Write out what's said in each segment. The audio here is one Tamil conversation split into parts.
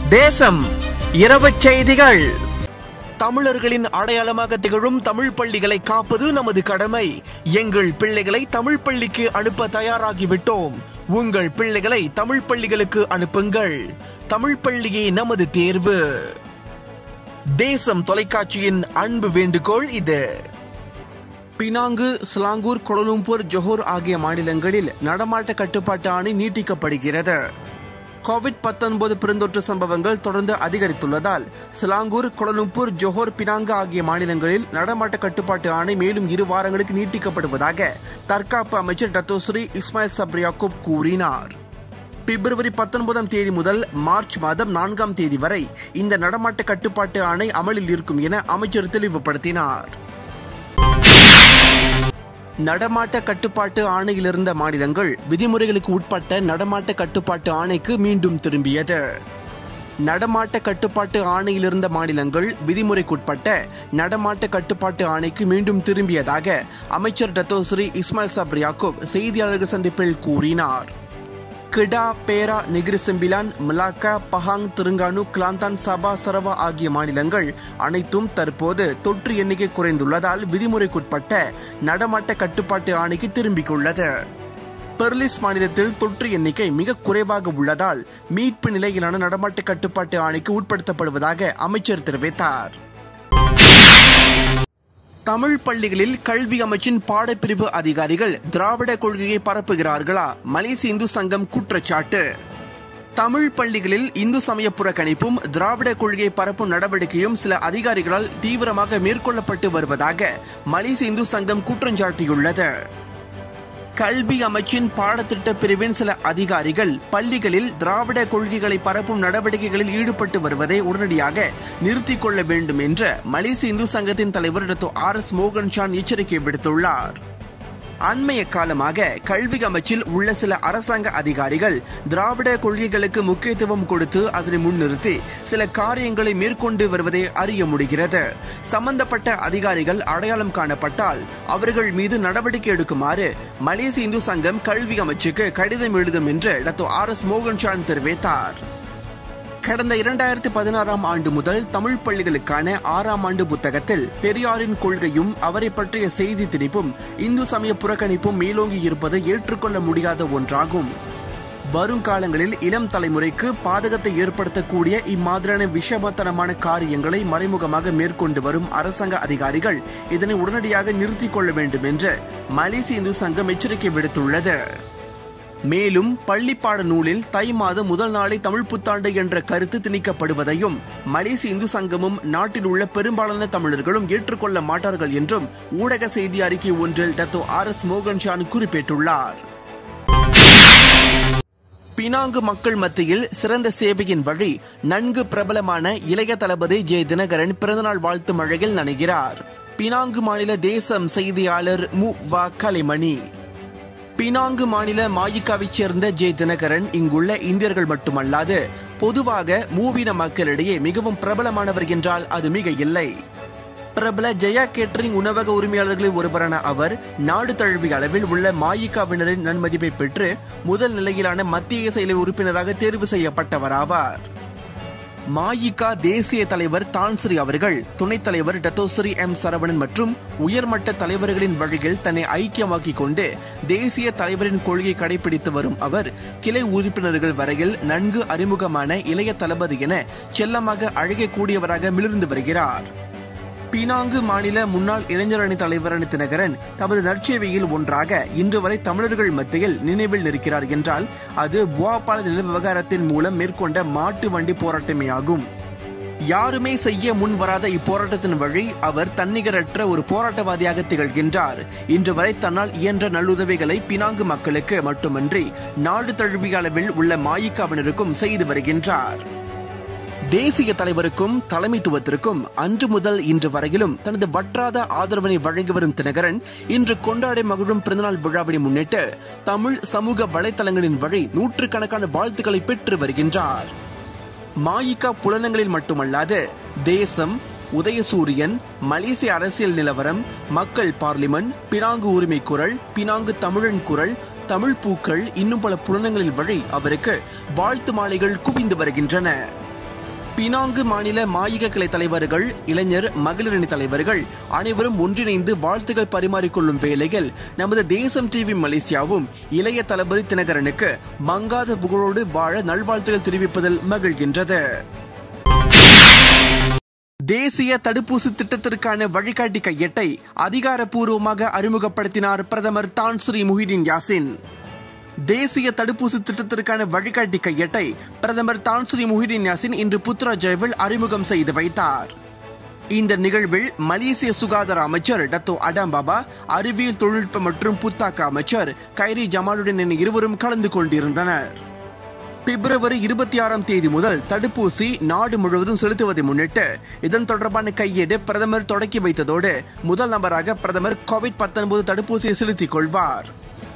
தேசம் இரவு செய்திகள் தமிழர்களின் அடையாளமாக திகழும் தமிழ் பள்ளிகளை காப்பது நமது கடமை எங்கள் பிள்ளைகளை தமிழ் பள்ளிக்கு அனுப்ப தயாராகிவிட்டோம் உங்கள் பிள்ளைகளை தமிழ் பள்ளிகளுக்கு அனுப்புங்கள் தமிழ் பள்ளியே நமது தேர்வு தேசம் தொலைக்காட்சியின் அன்பு வேண்டுகோள் இது பினாங்கு ஸ்லாங்கூர் கோலலம்பூர் ஜொஹோர் ஆகிய மாநிலங்களில் நடமாட்ட கட்டுப்பாட்டு ஆணை நீட்டிக்கப்படுகிறது கோவிட் 19 பெருந்தொற்று சம்பவங்கள் தொடர்ந்து அதிகரித்துள்ளதால் சிலாங்கூர் கோலலம்பூர் ஜொஹோர் பினாங்கு ஆகிய மாநிலங்களில் நடமாட்ட கட்டுப்பாட்டு ஆணை மேலும் இரு வாரங்களுக்கு நீட்டிக்கப்படுவதாக தற்காப்பு அமைச்சர் டத்தோஸ்ரீ இஸ்மாயில் சப்ரி யாக்கூப் கூறினார் பிப்ரவரி பத்தொன்பதாம் தேதி முதல் மார்ச் மாதம் நான்காம் தேதி வரை இந்த நடமாட்ட கட்டுப்பாட்டு ஆணை அமலில் இருக்கும் என அமைச்சர் தெளிவுபடுத்தினார் நடமாட்ட கட்டுப்பாட்டு ஆணையில் இருந்த மாநிலங்கள் விதிமுறைகளுக்கு உட்பட்ட நடமாட்ட கட்டுப்பாட்டு ஆணைக்கு மீண்டும் திரும்பியது நடமாட்ட கட்டுப்பாட்டு ஆணையில் இருந்த மாநிலங்கள் விதிமுறைக்குட்பட்ட நடமாட்ட கட்டுப்பாட்டு ஆணைக்கு மீண்டும் திரும்பியதாக அமைச்சர் டத்தோஸ்ரீ இஸ்மாயில் சப்ரி யாக்கூப் செய்தியாளர்கள் சந்திப்பில் கூறினார் Kedah Perak Negeri Sembilan Malacca Pahang Terengganu Kelantan Sabah Sarawak ஆகிய மாநிலங்கள் அனைத்தும் தற்போது தொற்று எண்ணிக்கை குறைந்துள்ளதால் விதிமுறைக்குட்பட்ட நடமாட்ட கட்டுப்பாட்டு ஆணைக்கு திரும்பியுள்ளது பெர்லிஸ் மாநிலத்தில் தொற்று எண்ணிக்கை மிக குறைவாக உள்ளதால் மீட்பு நிலையிலான நடமாட்ட கட்டுப்பாட்டு ஆணைக்கு உட்படுத்தப்படுவதாக அமைச்சர் தெரிவித்தார் தமிழ் பள்ளிகளில் கல்வி அமைச்சின் பாடப்பிரிவு அதிகாரிகள் திராவிட கொள்கையை பரப்புகிறார்களா மலேசிய இந்து சங்கம் குற்றச்சாட்டு தமிழ் பள்ளிகளில் இந்து சமய புறக்கணிப்பும் திராவிட கொள்கையை பரப்பும் நடவடிக்கையும் சில அதிகாரிகளால் தீவிரமாக மேற்கொள்ளப்பட்டு வருவதாக மலேசிய இந்து சங்கம் குற்றஞ்சாட்டியுள்ளது கல்வி அமைச்சின் பாடத்திட்ட பிரிவின் சில அதிகாரிகள் பள்ளிகளில் திராவிட கொள்கைகளை பரப்பும் நடவடிக்கைகளில் ஈடுபட்டு வருவதை உடனடியாக நிறுத்திக் கொள்ள வேண்டும் என்று மலேசிய இந்து சங்கத்தின் தலைவர் டாக்டர் ஆர் எஸ் மோகன் ஷான் எச்சரிக்கை விடுத்துள்ளார் அண்மைய காலமாக கல்வி அமைச்சில் உள்ள சில அரசாங்க அதிகாரிகள் திராவிட கொள்கைகளுக்கு முக்கியத்துவம் கொடுத்து அதனை முன்னிறுத்தி சில காரியங்களை மேற்கொண்டு வருவதை அறிய முடிகிறது சம்பந்தப்பட்ட அதிகாரிகள் அடையாளம் காணப்பட்டால் அவர்கள் மீது நடவடிக்கை எடுக்குமாறு மலேசிய இந்து சங்கம் கல்வி அமைச்சுக்கு கடிதம் எழுதும் என்று டாக்டர் ஆர் எஸ் மோகன் ஷான் தெரிவித்தார் கடந்த இரண்டாயிரத்தி பதினாறாம் ஆண்டு முதல் தமிழ் பள்ளிகளுக்கான ஆறாம் ஆண்டு புத்தகத்தில் பெரியாரின் கொள்கையும் அவரை பற்றிய செய்தி திணிப்பும் இந்து சமய புறக்கணிப்பும் மேலோங்கி இருப்பது ஏற்றுக்கொள்ள முடியாத ஒன்றாகும் வருங்காலங்களில் இளம் தலைமுறைக்கு பாதகத்தை ஏற்படுத்தக்கூடிய இம்மாதிரியான விஷமத்தனமான காரியங்களை மறைமுகமாக மேற்கொண்டு வரும் அரசாங்க அதிகாரிகள் இதனை உடனடியாக நிறுத்திக் கொள்ள வேண்டும் என்று மலேசிய இந்து சங்கம் எச்சரிக்கை விடுத்துள்ளது மேலும் பள்ளிப்பாட நூலில் தை மாதம் முதல் நாளை தமிழ் புத்தாண்டு என்ற கருத்து திணிக்கப்படுவதையும் மலேசிய இந்து சங்கமும் நாட்டில் உள்ள பெரும்பாலான தமிழர்களும் ஏற்றுக்கொள்ள மாட்டார்கள் என்றும் ஊடக செய்தி அறிக்கை ஒன்றில் டத்தோ ஆர் எஸ் மோகன் ஷான் குறிப்பிட்டுள்ளார் பினாங்கு மக்கள் மத்தியில் சிறந்த சேவையின் வழி நன்கு பிரபலமான இளைய தளபதி ஜெய தினகரன் பிறந்தநாள் வாழ்த்து மழையில் நனைகிறார் பினாங்கு மாநில தேசம் செய்தியாளர் மு வா கலைமணி பினாங்கு மாநில மாயிக்காவைச் சேர்ந்த ஜே தினகரன் இங்குள்ள இந்தியர்கள் மட்டுமல்லாது பொதுவாக மூவின மக்களிடையே மிகவும் பிரபலமானவர் என்றால் அது மிக இல்லை பிரபல ஜெயா கேட்டரிங் உணவக உரிமையாளர்களில் ஒருவரான அவர் நாடு தழுவிய அளவில் உள்ள மாயிக்காவினரின் நன்மதிப்பை பெற்று முதல் நிலையிலான மத்திய செயலை உறுப்பினராக தேர்வு செய்யப்பட்டவராவார் மாயிகா தேசிய தலைவர் தான்ஸ்ரீ அவர்கள் துணைத் தலைவர் டத்தோஸ்ரீ எம் சரவணன் மற்றும் உயர்மட்ட தலைவர்களின் வழியில் தன்னை ஐக்கியமாக்கிக் கொண்டு தேசிய தலைவரின் கொள்கையை கடைபிடித்து வரும் அவர் கிளை உறுப்பினர்கள் வரையில் நன்கு அறிமுகமான இளைய தளபதி என செல்லமாக அழகக்கூடியவராக மிளிர்ந்து வருகிறார் பீனாங்கு மாநில முன்னாள் இளைஞர் அணி தலைவரான தினகரன் தமது நற்சேவையில் ஒன்றாக இன்று வரை தமிழர்கள் மத்தியில் நினைவில் நிற்கிறார் என்றால் அது புவாபால நில விவகாரத்தின் மூலம் மேற்கொண்ட மாட்டு வண்டி போராட்டமே ஆகும் யாருமே செய்ய முன் வராத இப்போராட்டத்தின் வழி அவர் தன்னிகரற்ற ஒரு போராட்டவாதியாக திகழ்கின்றார் இன்று வரை தன்னால் இயன்ற நல்லுதவிகளை பினாங்கு மக்களுக்கு மட்டுமன்றி நாடு தழுவிய அளவில் உள்ள மாயிக்காவினருக்கும் செய்து வருகின்றார் தேசிய தலைவருக்கும் தலைமைத்துவத்திற்கும் அன்று முதல் இன்று வரையிலும் தனது வற்றாத ஆதரவினை வழங்கி வரும் தினகரன் இன்று கொண்டாடி மகிழும் பிறந்தநாள் விழாவினை முன்னிட்டு தமிழ் சமூக வலைதளங்களின் வழி நூற்றுக்கணக்கான வாழ்த்துக்களை பெற்று வருகின்றார் மாயிகா புலனங்களில் மட்டுமல்லாது தேசம் உதயசூரியன் மலேசிய அரசியல் நிலவரம் மக்கள் பார்லிமெண்ட் பினாங்கு உரிமை குரல் பினாங்கு தமிழன் குரல் தமிழ் பூக்கள் இன்னும் பல புலனங்களின் வழி அவருக்கு வாழ்த்து மாலைகள் குவிந்து வருகின்றன பினாங்கு மாநில மாயிக கிளை தலைவர்கள் இளைஞர் மகளிரணி தலைவர்கள் அனைவரும் ஒன்றிணைந்து வாழ்த்துகள் பரிமாறிக்கொள்ளும் வேளையில் நமது தேசம் டிவி மலேசியாவும் இளைய தளபதி தினகரனுக்கு மங்காத புகழோடு வாழ நல்வாழ்த்துகள் தெரிவிப்பதில் மகிழ்கின்றது தேசிய தடுப்பூசி திட்டத்திற்கான வழிகாட்டி கையேட்டை அதிகாரப்பூர்வமாக அறிமுகப்படுத்தினார் பிரதமர் தான் ஸ்ரீ முஹிதீன் யாசின் தேசிய தடுப்பூசி திட்டத்திற்கான வழிகாட்டி கையேட்டை பிரதமர் தான் ஸ்ரீ முஹிதீன் யாசின் இன்று புத்ரா ஜெயவில் அறிமுகம் செய்து வைத்தார் இந்த நிகழ்வில் மலேசிய சுகாதார அமைச்சர் டத்தோ அடாம் பாபா அறிவியல் தொழில்நுட்ப மற்றும் புத்தாக்க அமைச்சர் கைரி ஜமாலுடன் என இருவரும் கலந்து கொண்டிருந்தனர் பிப்ரவரி இருபத்தி ஆறாம் தேதி முதல் தடுப்பூசி நாடு முழுவதும் செலுத்துவதை முன்னிட்டு இதன் தொடர்பான கையேடு பிரதமர் தொடக்கி வைத்ததோடு முதல் நபராக பிரதமர் கோவிட் பத்தொன்பது தடுப்பூசியை செலுத்திக் கொள்வார்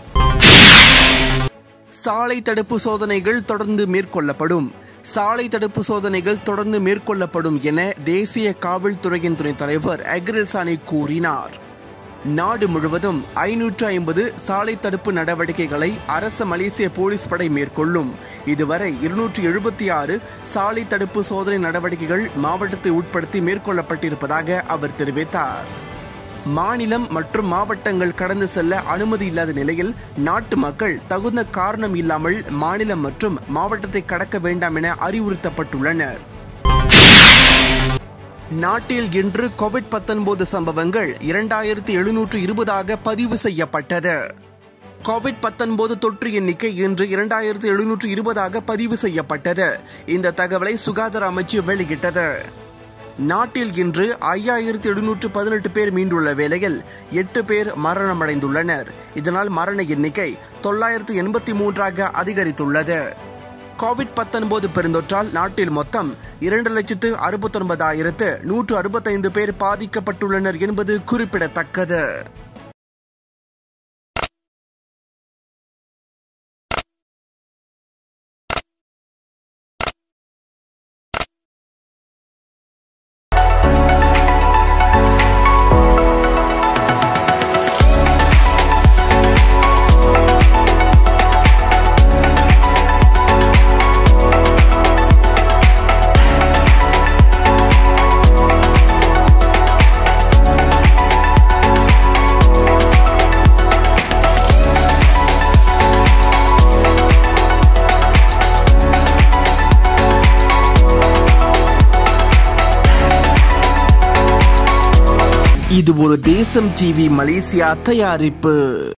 சாலை தடுப்பு சோதனைகள் தொடர்ந்து மேற்கொள்ளப்படும் சாலை தடுப்பு சோதனைகள் தொடர்ந்து மேற்கொள்ளப்படும் என தேசிய காவல்துறையின் துணைத் தலைவர் அக்ரில் சானி கூறினார் நாடு முழுவதும் ஐநூற்று ஐம்பது சாலை தடுப்பு நடவடிக்கைகளை அரச மலேசிய போலீஸ் படை மேற்கொள்ளும் இதுவரை இருநூற்று எழுபத்தி ஆறு சாலை தடுப்பு சோதனை நடவடிக்கைகள் மாவட்டத்தை உட்படுத்தி மேற்கொள்ளப்பட்டிருப்பதாக அவர் தெரிவித்தார் மாநிலம் மற்றும் மாவட்டங்கள் கடந்து செல்ல அனுமதி இல்லாத நிலையில் நாட்டு மக்கள் தகுந்த காரணம் இல்லாமல் மாநிலம் மற்றும் மாவட்டத்தை கடக்க வேண்டாம் என அறிவுறுத்தப்பட்டுள்ளனர் நாட்டில் இன்று கோவிட் பத்தொன்பது சம்பவங்கள் இரண்டாயிரத்தி எழுநூற்று இருபதாக பதிவு செய்யப்பட்டது கோவிட் பத்தொன்பது தொற்று எண்ணிக்கை இன்று இரண்டாயிரத்தி எழுநூற்று இருபதாக பதிவு செய்யப்பட்டது இந்த தகவலை சுகாதார அமைச்சு வெளியிட்டது நாட்டில் இன்று ஐயாயிரத்தி எழுநூற்று பதினெட்டு பேர் மீண்டுள்ள வேளையில் எட்டு பேர் மரணமடைந்துள்ளனர் இதனால் மரண எண்ணிக்கை தொள்ளாயிரத்து எண்பத்தி மூன்றாக அதிகரித்துள்ளது கோவிட் பத்தொன்பது பெருந்தொற்றால் நாட்டில் மொத்தம் இரண்டு லட்சத்து அறுபத்தொன்பதாயிரத்து நூற்று அறுபத்தைந்து பேர் பாதிக்கப்பட்டுள்ளனர் என்பது குறிப்பிடத்தக்கது இது ஒரு தேசம் டிவி மலேசியா தயாரிப்பு